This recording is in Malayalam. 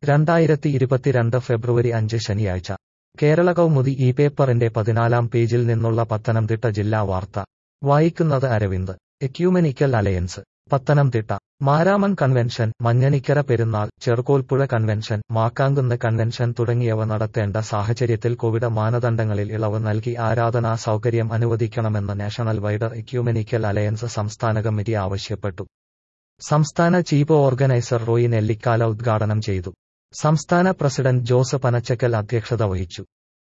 രണ്ടായിരത്തി ഇരുപത്തിരണ്ട് ഫെബ്രുവരി അഞ്ച് ശനിയാഴ്ച കേരള കൗമുദി ഈ പേപ്പറിന്റെ പതിനാലാം പേജിൽ നിന്നുള്ള പത്തനംതിട്ട ജില്ലാ വാർത്ത വായിക്കുന്നത് Aravind ecumenical alliance Pathanamthitta Maramon convention Manjanikkara പെരുന്നാൾ ചെറുകോൽപ്പുഴ കൺവെൻഷൻ മാക്കാങ്കുന്ന് കൺവെൻഷൻ തുടങ്ങിയവ നടത്തേണ്ട സാഹചര്യത്തിൽ കോവിഡ് മാനദണ്ഡങ്ങളിൽ ഇളവ് നൽകി ആരാധനാ സൗകര്യം അനുവദിക്കണമെന്ന് നാഷണൽ വൈഡർ എക്യൂമെനിക്കൽ അലയൻസ് സംസ്ഥാന കമ്മിറ്റി ആവശ്യപ്പെട്ടു സംസ്ഥാന ചീഫ് ഓർഗനൈസർ റോയി നെല്ലിക്കാല ഉദ്ഘാടനം ചെയ്തു സംസ്ഥാന പ്രസിഡന്റ് ജോസ് പനച്ചക്കൽ അധ്യക്ഷത വഹിച്ചു